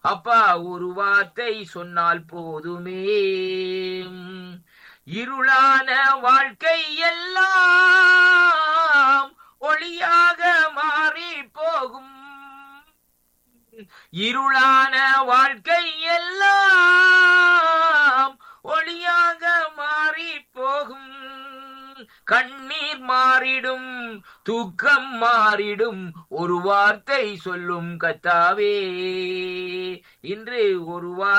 அப்பா ஒரு வார்த்தை சொன்னால் போதுமே இருளான வாழ்க்கை எல்லாம் ஒளியாக மாறி போகும் இருளான வாழ்க்கை எல்லாம் ஒளியாக மாறி போகும் கண்ணீர் மாறிடும் தூக்கம் மாறிடும் ஒரு வார்த்தை சொல்லும் கத்தாவே இன்று ஒரு வார்த்தை